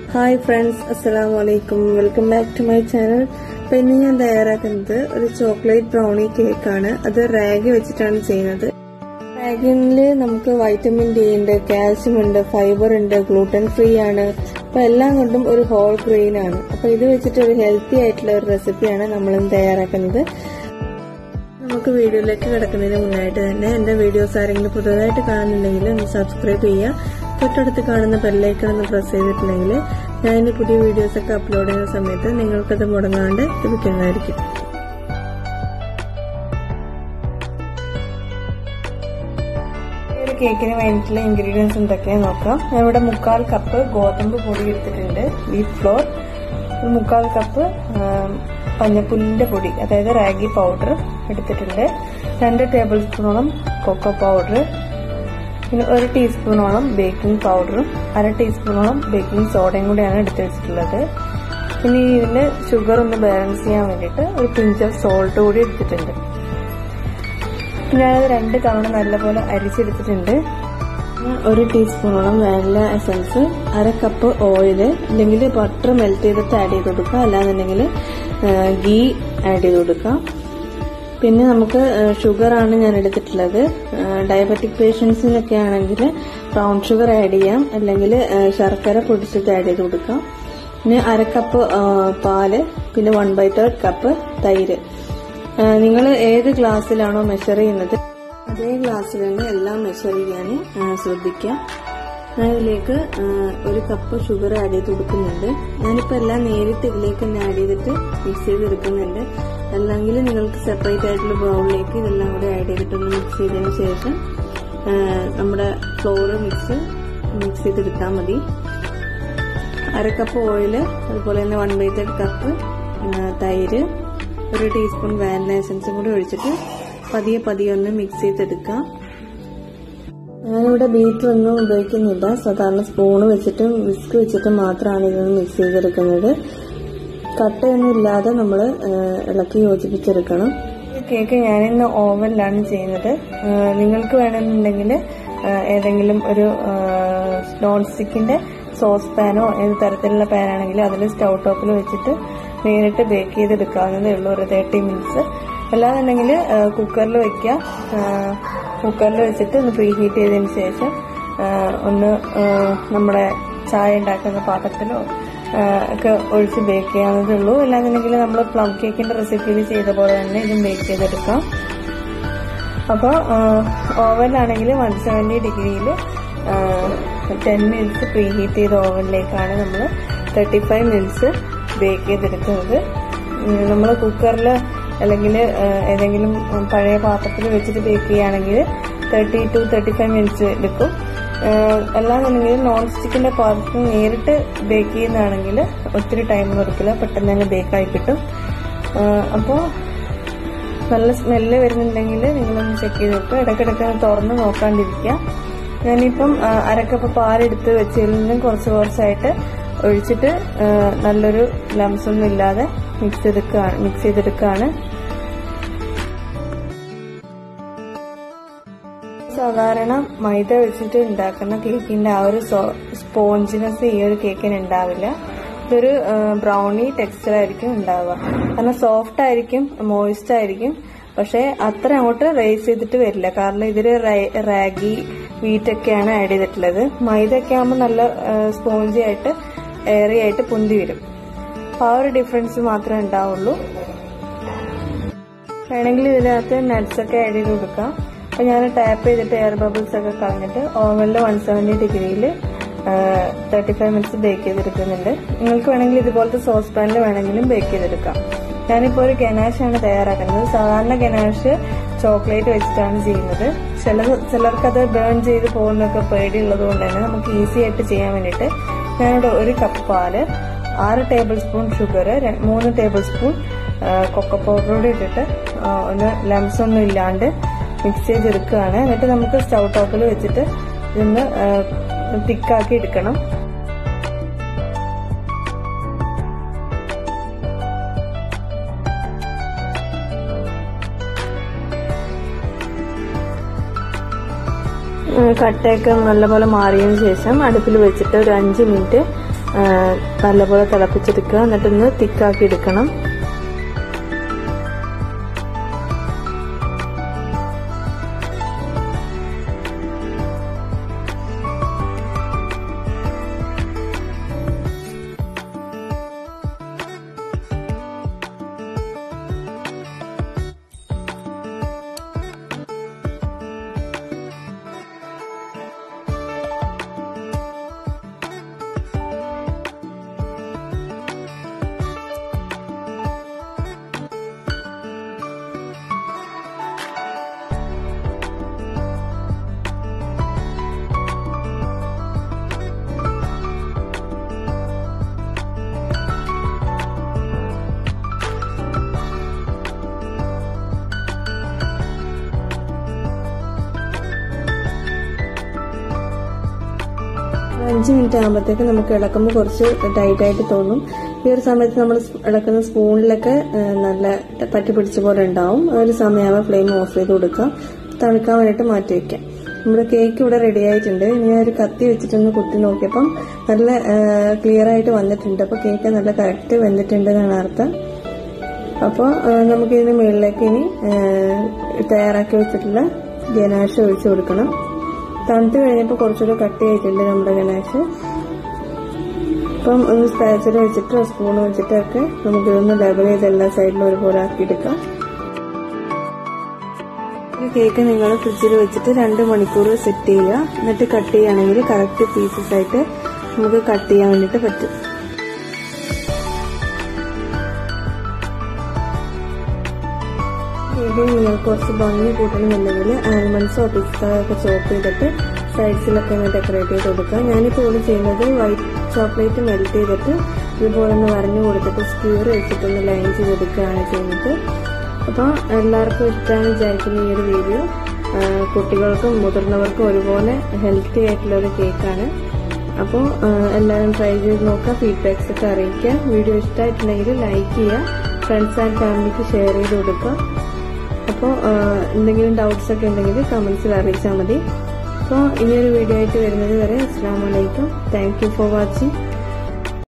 hi friends അസ്സലാം വലൈക്കും welcome back to my channel അപ്പൊ ഇന്ന് ഞാൻ തയ്യാറാക്കുന്നത് ഒരു ചോക്ലേറ്റ് ബ്രൗണി കേക്കാണ് അത് റാഗി വെച്ചിട്ടാണ് ചെയ്യുന്നത് റാഗിനിൽ നമുക്ക് വൈറ്റമിൻ ഡി ഉണ്ട് കാൽസ്യം ഉണ്ട് ഫൈബർ ഉണ്ട് ഗ്ലൂട്ടൻ ഫ്രീ ആണ് അപ്പൊ എല്ലാം കൊണ്ടും ഒരു ഹോൾ ഗ്രെയിൻ ആണ് അപ്പൊ ഇത് വെച്ചിട്ട് ഒരു ഹെൽത്തി ആയിട്ടുള്ള ഒരു റെസിപ്പിയാണ് നമ്മൾ ഇന്ന് തയ്യാറാക്കുന്നത് നമുക്ക് വീഡിയോയിലേക്ക് കിടക്കുന്നതിന് മുന്നായിട്ട് തന്നെ എന്റെ വീഡിയോസ് ആരെങ്കിലും പുതുതായിട്ട് കാണുന്നുണ്ടെങ്കിൽ ഒന്ന് സബ്സ്ക്രൈബ് ചെയ്യുക തൊട്ടടുത്ത് കാണുന്ന ബെല്ലൈക്കൺ ഒന്ന് പ്രസ് ചെയ്തിട്ടുണ്ടെങ്കിൽ ഞാൻ ഇനി പുതിയ വീഡിയോസ് ഒക്കെ അപ്ലോഡ് ചെയ്യുന്ന സമയത്ത് നിങ്ങൾക്കത് മുടങ്ങാണ്ട് ലഭിക്കുന്നതായിരിക്കും ഈ ഒരു കേക്കിന് വേണ്ടിയിട്ടുള്ള ഇൻഗ്രീഡിയൻസ് എന്തൊക്കെയാന്ന് നോക്കാം ഞാൻ ഇവിടെ മുക്കാൽ കപ്പ് ഗോതമ്പ് പൊടി എടുത്തിട്ടുണ്ട് വീറ്റ് ഫ്ലോർ ഒരു മുക്കാൽ കപ്പ് പഞ്ഞപ്പുല്ലിന്റെ പൊടി അതായത് റാഗി പൗഡർ എടുത്തിട്ടുണ്ട് രണ്ട് ടേബിൾ സ്പൂണോളം കൊക്കോ പൗഡർ പിന്നെ ഒരു ടീസ്പൂണോളം ബേക്കിംഗ് പൗഡറും അര ടീസ്പൂണോളം ബേക്കിംഗ് സോഡയും കൂടിയാണ് എടുത്തു വെച്ചിട്ടുള്ളത് പിന്നെ ഇതിൽ ഷുഗർ ഒന്ന് ബാലൻസ് ചെയ്യാൻ വേണ്ടിയിട്ട് ഒരു പിഞ്ച് ഓഫ് സോൾട്ട് കൂടി എടുത്തിട്ടുണ്ട് ഞാനത് രണ്ട് തവണ നല്ലപോലെ അരിച്ചെടുത്തിട്ടുണ്ട് ഒരു ടീസ്പൂണോളം വാനില എസൻസ് അര കപ്പ് ഓയില് അല്ലെങ്കിൽ ബട്ടർ മെൽറ്റ് ചെയ്തിട്ട് ആഡ് ചെയ്ത് കൊടുക്കുക അല്ലാന്നുണ്ടെങ്കിൽ ഗീ ആഡ് ചെയ്ത് കൊടുക്കാം പിന്നെ നമുക്ക് ഷുഗർ ആണ് ഞാൻ എടുത്തിട്ടുള്ളത് ഡയബറ്റിക് പേഷ്യൻസിനൊക്കെ ആണെങ്കിൽ ബ്രൗൺ ഷുഗർ ആഡ് ചെയ്യാം അല്ലെങ്കിൽ ശർക്കര പൊടിച്ചിട്ട് ആഡ് ചെയ്ത് കൊടുക്കാം പിന്നെ അര കപ്പ് പാല് പിന്നെ വൺ ബൈ തേർഡ് കപ്പ് തൈര് നിങ്ങൾ ഏത് ഗ്ലാസ്സിലാണോ മെഷർ ചെയ്യുന്നത് അതേ ഗ്ലാസ്സിൽ തന്നെ എല്ലാം മെഷർ ചെയ്യാൻ ശ്രദ്ധിക്കാം അതിലേക്ക് ഒരു കപ്പ് ഷുഗർ ആഡ് ചെയ്ത് കൊടുക്കുന്നുണ്ട് ഞാനിപ്പോൾ എല്ലാം നേരിട്ട് ഇതിലേക്ക് തന്നെ ആഡ് ചെയ്തിട്ട് മിക്സ് ചെയ്തെടുക്കുന്നുണ്ട് അല്ലെങ്കിൽ നിങ്ങൾക്ക് സെപ്പറേറ്റ് ആയിട്ടുള്ള ബൗളിലേക്ക് ഇതെല്ലാം കൂടെ ആഡ് ചെയ്തിട്ടൊന്ന് മിക്സ് ചെയ്തതിന് ശേഷം നമ്മുടെ ഫ്ലോർ മിക്സ് മിക്സ് ചെയ്തെടുത്താൽ മതി അര കപ്പ് ഓയില് അതുപോലെ തന്നെ വൺ ബൈ തേർഡ് കപ്പ് തൈര് ഒരു ടീസ്പൂൺ വാനില എസൻസും കൂടി ഒഴിച്ചിട്ട് പതിയെ പതിയെ ഒന്ന് മിക്സ് ചെയ്തെടുക്കാം ഞാനിവിടെ ബീറ്റർ ഒന്നും ഉപയോഗിക്കുന്നില്ല സാധാരണ സ്പൂണ് വെച്ചിട്ടും വിസ്ക് വെച്ചിട്ടും മാത്രമാണ് ഇതൊന്ന് മിക്സ് ചെയ്തെടുക്കുന്നത് കട്ടയൊന്നും ഇല്ലാതെ നമ്മൾ ഇളക്കി യോജിപ്പിച്ചെടുക്കണം കേക്ക് ഞാനിന്ന് ഓവനിലാണ് ചെയ്യുന്നത് നിങ്ങൾക്ക് വേണമെന്നുണ്ടെങ്കിൽ ഏതെങ്കിലും ഒരു നോൺ സ്റ്റിക്കിന്റെ സോസ് പാനോ ഏത് തരത്തിലുള്ള പാനാണെങ്കിലും അതിൽ സ്റ്റൗ ടോപ്പിൽ വെച്ചിട്ട് നേരിട്ട് ബേക്ക് ചെയ്തെടുക്കാവുന്നതേ ഉള്ളൂ ഒരു തേർട്ടി മിനിറ്റ്സ് അല്ലാന്നുണ്ടെങ്കിൽ കുക്കറിൽ വെക്കാം കുക്കറിൽ വെച്ചിട്ട് ഒന്ന് പ്രീ ഹീറ്റ് ചെയ്തതിന് ശേഷം ഒന്ന് നമ്മുടെ ചായ ഉണ്ടാക്കുന്ന പാത്രത്തിലോ ഒക്കെ ഒഴിച്ച് ബേക്ക് ചെയ്യാവുന്നതേ ഉള്ളൂ അല്ലാന്നുണ്ടെങ്കിൽ നമ്മൾ പ്ലം കേക്കിന്റെ റെസിപ്പിയിൽ ചെയ്ത പോലെ തന്നെ ഇതും ബേക്ക് ചെയ്തെടുക്കാം അപ്പോൾ ഓവനിലാണെങ്കിൽ വൺ സെവൻറ്റി ഡിഗ്രിയിൽ ടെൻ മിനിറ്റ്സ് പ്രീ ഹീറ്റ് ചെയ്ത ഓവനിലേക്കാണ് നമ്മൾ തേർട്ടി ഫൈവ് മിനിറ്റ്സ് ബേക്ക് ചെയ്തെടുക്കുന്നത് നമ്മൾ കുക്കറിൽ അല്ലെങ്കിൽ ഏതെങ്കിലും പഴയ പാത്രത്തിൽ വെച്ചിട്ട് ബേക്ക് ചെയ്യുകയാണെങ്കിൽ thirty two thirty five minutes എടുക്കും അല്ലാന്നുണ്ടെങ്കിൽ നോൺ സ്റ്റിക്കിന്റെ പാത്രത്തിൽ നേരിട്ട് ബേക്ക് ചെയ്യുന്നതാണെങ്കിൽ ഒത്തിരി ടൈം എടുക്കില്ല പെട്ടെന്ന് തന്നെ ബേക്കായി കിട്ടും അപ്പോൾ നല്ല സ്മെല്ല് വരുന്നുണ്ടെങ്കിൽ നിങ്ങളൊന്ന് ചെക്ക് ചെയ്ത് നോക്കുക ഇടയ്ക്കിടയ്ക്ക് തുറന്ന് നോക്കാണ്ടിരിക്കുക ഞാനിപ്പം അരക്കപ്പ് പാലെടുത്ത് വെച്ചതിൽ നിന്നും കുറച്ച് കുറച്ചായിട്ട് ഒഴിച്ചിട്ട് നല്ലൊരു ലംസ് ഒന്നും ഇല്ലാതെ മിക്സ് ചെയ്തെടുക്കുകയാണ് മിക്സ് ചെയ്തെടുക്കുകയാണ് സാധാരണ മൈദ വെച്ചിട്ട് ഉണ്ടാക്കുന്ന കേക്കിന്റെ ആ ഒരു സ്പോഞ്ചിനെസ് ഈ ഒരു കേക്കിന് ഉണ്ടാവില്ല ഇതൊരു ബ്രൗണി ടെക്സ്ചർ ആയിരിക്കും ഉണ്ടാവുക കാരണം സോഫ്റ്റ് ആയിരിക്കും മോയിസ്റ്റ് ആയിരിക്കും പക്ഷെ അത്ര അങ്ങോട്ട് റേസ് ചെയ്തിട്ട് വരില്ല കാരണം ഇതിൽ റാഗി വീറ്റ് ഒക്കെയാണ് ആഡ് ചെയ്തിട്ടുള്ളത് മൈദ ഒക്കെ ആകുമ്പോൾ നല്ല സ്പോഞ്ചി ആയിട്ട് എയറി ആയിട്ട് പൊന്തി വരും അപ്പൊ ആ ഒരു ഡിഫറൻസ് മാത്രമേ ഉണ്ടാവുള്ളൂ വേണമെങ്കിൽ ഇതിനകത്ത് നട്ട്സ് ഒക്കെ ആഡ് ചെയ്ത് കൊടുക്കാം അപ്പൊ ഞാൻ ടാപ്പ് ചെയ്തിട്ട് എയർ ബബിൾസ് ഒക്കെ കളഞ്ഞിട്ട് ഓവനിൽ വൺ സെവൻറ്റി ഡിഗ്രിയിൽ തേർട്ടി ഫൈവ് മിനിറ്റ്സ് ബേക്ക് ചെയ്തെടുക്കുന്നുണ്ട് നിങ്ങൾക്ക് വേണമെങ്കിൽ ഇതുപോലത്തെ സോസ് പാനിൽ വേണമെങ്കിലും ബേക്ക് ചെയ്തെടുക്കാം ഞാനിപ്പോൾ ഒരു ഗനാഷ് ആണ് തയ്യാറാക്കുന്നത് സാധാരണ ഗനാഷ് ചോക്ലേറ്റ് വെച്ചിട്ടാണ് ചെയ്യുന്നത് ചില ചിലർക്ക് അത് ബേൺ ചെയ്ത് പോകുന്നൊക്കെ പേടിയുള്ളത് കൊണ്ട് തന്നെ നമുക്ക് ഈസി ആയിട്ട് ചെയ്യാൻ വേണ്ടിയിട്ട് ഞാനിവിടെ ഒരു കപ്പ് പാല് ആറ് ടേബിൾ സ്പൂൺ ഷുഗർ മൂന്ന് ടേബിൾ സ്പൂൺ കൊക്കോ പൗഡർ കൂടി ഇട്ടിട്ട് ഒന്ന് ലംസ് ഒന്നും ഇല്ലാണ്ട് മിക്സ് ചെയ്തെടുക്കുകയാണ് എന്നിട്ട് നമുക്ക് സ്റ്റൗ ടോപ്പിൽ വെച്ചിട്ട് ഇതൊന്ന് തിക്കാക്കി എടുക്കണം കട്ടയൊക്കെ നല്ലപോലെ മാറിയതിന് ശേഷം അടുപ്പിൽ വെച്ചിട്ട് ഒരു അഞ്ച് മിനിറ്റ് നല്ലപോലെ തിളപ്പിച്ചെടുക്കുക എന്നിട്ടൊന്ന് തിക്കാക്കി എടുക്കണം അഞ്ച് മിനിറ്റ് ആകുമ്പോഴത്തേക്ക് നമുക്ക് ഇളക്കുമ്പോൾ കുറച്ച് ടൈറ്റ് ആയിട്ട് തോന്നും ഈ ഒരു സമയത്ത് നമ്മൾ ഇളക്കുന്ന സ്പൂണിലൊക്കെ നല്ല പറ്റി പിടിച്ച പോലെ ഉണ്ടാവും ആ ഒരു സമയമാകുമ്പോൾ ഫ്ലെയിം ഓഫ് ചെയ്ത് കൊടുക്കാം തണുക്കാൻ വേണ്ടിയിട്ട് മാറ്റി വെക്കാം നമ്മുടെ കേക്ക് ഇവിടെ റെഡി ആയിട്ടുണ്ട് ഇനി ഒരു കത്തി വെച്ചിട്ടൊന്ന് കുത്തി നോക്കിയപ്പം നല്ല ക്ലിയർ ആയിട്ട് വന്നിട്ടുണ്ട് അപ്പോൾ കേക്ക് നല്ല കറക്റ്റ് വെന്തിട്ടുണ്ട് എന്നാണ് അർത്ഥം അപ്പോൾ നമുക്ക് ഇതിന് മുകളിലേക്ക് ഇനി തയ്യാറാക്കി വെച്ചിട്ടുള്ള ഗനാശ ഒഴിച്ചു കൊടുക്കണം തണുത്ത് കഴിഞ്ഞപ്പോൾ കുറച്ചുകൂടെ കട്ടി ആയിട്ടുണ്ട് നമ്മുടെ ഗനാശ് അപ്പം ഒന്ന് സ്പാച്ചർ വെച്ചിട്ടോ സ്പൂൺ വെച്ചിട്ടൊക്കെ നമുക്കിതൊന്ന് ഡബിൾ ചെയ്ത് എല്ലാ സൈഡിലും ഒരുപോലെ ആക്കിയെടുക്കാം ഈ കേക്ക് നിങ്ങൾ ഫ്രിഡ്ജിൽ വെച്ചിട്ട് രണ്ട് മണിക്കൂർ സെറ്റ് ചെയ്യുക എന്നിട്ട് കട്ട് ചെയ്യുകയാണെങ്കിൽ കറക്റ്റ് പീസസ് ആയിട്ട് നമുക്ക് കട്ട് ചെയ്യാൻ വേണ്ടിയിട്ട് പറ്റും കേക്ക് നിങ്ങൾക്ക് കുറച്ച് ഭംഗി കൂട്ടണമെന്നുണ്ടെങ്കിൽ ആൽമണ്ട്സോ പിസ്ത ഒക്കെ ചോപ്പ് ചെയ്തിട്ട് സൈഡ്സിലൊക്കെ ഒന്ന് ഡെക്കറേറ്റ് ചെയ്ത് കൊടുക്കുക ഞാനിപ്പോൾ ഇവിടെ ചെയ്യുന്നത് വൈറ്റ് ചോക്ലേറ്റ് മെൽറ്റ് ചെയ്തിട്ട് ഇതുപോലെ ഒന്ന് വരഞ്ഞു കൊടുത്തിട്ട് സ്ക്യൂർ വെച്ചിട്ടൊന്ന് ലൈൻ ചെയ്ത് കൊടുക്കുകയാണ് ചെയ്യുന്നത് അപ്പോൾ എല്ലാവർക്കും ഇഷ്ടമാണ് വിചാരിക്കുന്ന ഈ ഒരു വീഡിയോ കുട്ടികൾക്കും മുതിർന്നവർക്കും ഒരുപോലെ ഹെൽത്തി ആയിട്ടുള്ള ഒരു കേക്കാണ് അപ്പോൾ എല്ലാവരും ട്രൈ ചെയ്ത് നോക്കുക ഫീഡ്ബാക്സ് ഒക്കെ അറിയിക്കുക വീഡിയോ ഇഷ്ടമായിട്ടുണ്ടെങ്കിൽ ലൈക്ക് ചെയ്യുക ഫ്രണ്ട്സ് ആൻഡ് ഫാമിലിക്ക് ഷെയർ ചെയ്ത് കൊടുക്കുക അപ്പോൾ എന്തെങ്കിലും ഡൗട്ട്സ് ഒക്കെ ഉണ്ടെങ്കിൽ കമൻസിൽ അറിയിച്ചാൽ മതി അപ്പോൾ ഇനിയൊരു വീഡിയോ ആയിട്ട് വരുന്നത് വരെ അസ്സാം വലൈക്കും താങ്ക് യു ഫോർ വാച്ചിങ്